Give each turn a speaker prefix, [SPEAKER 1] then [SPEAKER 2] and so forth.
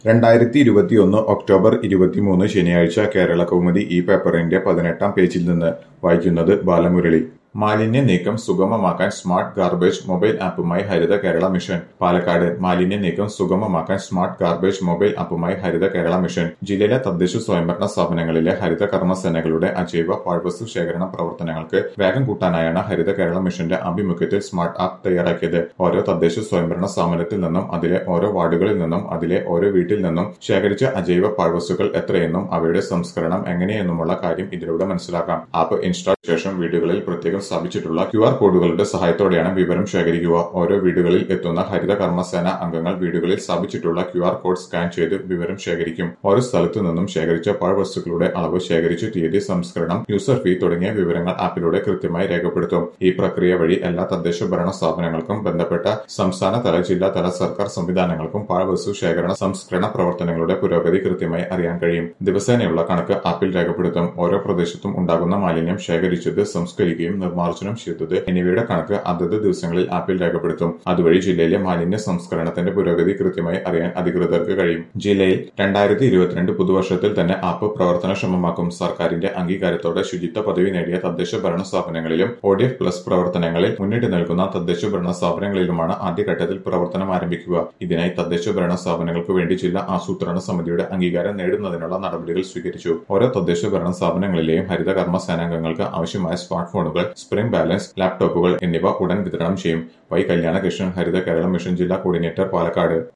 [SPEAKER 1] രണ്ടായിരത്തി ഇരുപത്തിയൊന്ന് ഒക്ടോബർ ഇരുപത്തിമൂന്ന് ശനിയാഴ്ച കേരള കൗമുദി ഈ പേപ്പറിന്റെ പതിനെട്ടാം പേജിൽ നിന്ന് വായിക്കുന്നത് ബാലമുരളി മാലിന്യ നീക്കം സുഗമമാക്കാൻ സ്മാർട്ട് ഗാർബേജ് മൊബൈൽ ആപ്പുമായി ഹരിത കേരള മിഷൻ പാലക്കാട് മാലിന്യ നീക്കം സുഗമമാക്കാൻ സ്മാർട്ട് ഗാർബേജ് മൊബൈൽ ആപ്പുമായി ഹരിത കേരള മിഷൻ ജില്ലയിലെ തദ്ദേശ സ്വയംഭരണ സ്ഥാപനങ്ങളിലെ ഹരിത കർമ്മസേനകളുടെ അജൈവ പാഴ്വസ്തു ശേഖരണ പ്രവർത്തനങ്ങൾക്ക് വേഗം കൂട്ടാനായാണ് ഹരിത കേരള മിഷന്റെ ആഭിമുഖ്യത്തിൽ സ്മാർട്ട് ആപ്പ് തയ്യാറാക്കിയത് ഓരോ തദ്ദേശ സ്വയംഭരണ സ്ഥാപനത്തിൽ നിന്നും അതിലെ ഓരോ വാർഡുകളിൽ നിന്നും അതിലെ ഓരോ വീട്ടിൽ നിന്നും ശേഖരിച്ച അജൈവ പാഴ്വസ്തുക്കൾ എത്രയെന്നും അവയുടെ സംസ്കരണം എങ്ങനെയെന്നുമുള്ള കാര്യം ഇതിലൂടെ മനസ്സിലാക്കാം ആപ്പ് ഇൻസ്റ്റാൾ ശേഷം വീടുകളിൽ പ്രത്യേകം സ്ഥാപിച്ചിട്ടുള്ള ക്യു ആർ കോഡുകളുടെ സഹായത്തോടെയാണ് വിവരം ശേഖരിക്കുക ഓരോ വീടുകളിൽ എത്തുന്ന ഹരിത കർമ്മസേന അംഗങ്ങൾ വീടുകളിൽ സ്ഥാപിച്ചിട്ടുള്ള ക്യു ആർ കോഡ് സ്കാൻ ചെയ്ത് വിവരം ശേഖരിക്കും ഓരോ സ്ഥലത്തു നിന്നും ശേഖരിച്ച പാഴ്വസ്തുക്കളുടെ അളവ് ശേഖരിച്ച് തീയതി സംസ്കരണം യൂസർ ഫീ തുടങ്ങിയ വിവരങ്ങൾ ആപ്പിലൂടെ കൃത്യമായി രേഖപ്പെടുത്തും ഈ പ്രക്രിയ വഴി എല്ലാ തദ്ദേശ ഭരണ സ്ഥാപനങ്ങൾക്കും ബന്ധപ്പെട്ട സംസ്ഥാന തല ജില്ലാ തല സർക്കാർ സംവിധാനങ്ങൾക്കും പാഴ്വസ്തു ശേഖരണ സംസ്കരണ പ്രവർത്തനങ്ങളുടെ പുരോഗതി കൃത്യമായി അറിയാൻ കഴിയും ദിവസേനയുള്ള കണക്ക് ആപ്പിൽ രേഖപ്പെടുത്തും ഓരോ പ്രദേശത്തും ഉണ്ടാകുന്ന മാലിന്യം ശേഖരിച്ചത് സംസ്കരിക്കുകയും നിർമ്മാർജ്ജനം ചെയ്തത് എന്നിവയുടെ കണക്ക് അതത് ദിവസങ്ങളിൽ ആപ്പിൽ രേഖപ്പെടുത്തും അതുവഴി ജില്ലയിലെ മാലിന്യ സംസ്കരണത്തിന്റെ പുരോഗതി കൃത്യമായി അറിയാൻ അധികൃതർക്ക് കഴിയും ജില്ലയിൽ രണ്ടായിരത്തി ഇരുപത്തിരണ്ട് പുതുവർഷത്തിൽ തന്നെ ആപ്പ് പ്രവർത്തനക്ഷമമാക്കും സർക്കാരിന്റെ അംഗീകാരത്തോടെ ശുചിത്വ പദവി നേടിയ തദ്ദേശ ഭരണ സ്ഥാപനങ്ങളിലും ഒഡിഎഫ് പ്ലസ് പ്രവർത്തനങ്ങളിൽ മുന്നിട്ട് നിൽക്കുന്ന തദ്ദേശ ഭരണ സ്ഥാപനങ്ങളിലുമാണ് ആദ്യഘട്ടത്തിൽ പ്രവർത്തനം ആരംഭിക്കുക ഇതിനായി തദ്ദേശ ഭരണ സ്ഥാപനങ്ങൾക്ക് വേണ്ടി ജില്ലാ ആസൂത്രണ സമിതിയുടെ അംഗീകാരം നേടുന്നതിനുള്ള നടപടികൾ സ്വീകരിച്ചു ഓരോ തദ്ദേശ ഭരണ സ്ഥാപനങ്ങളിലെയും ഹരിത കർമ്മ സേനാംഗങ്ങൾക്ക് ആവശ്യമായ സ്മാർട്ട് ഫോണുകൾ സ്പ്രിംഗ് ബാലൻസ് ലാപ്ടോപ്പുകൾ എന്നിവ ഉടൻ വിതരണം ചെയ്യും വൈ കല്യാണകൃഷ്ണൻ ഹരിത കേരള മിഷൻ ജില്ലാ കോർഡിനേറ്റർ പാലക്കാട്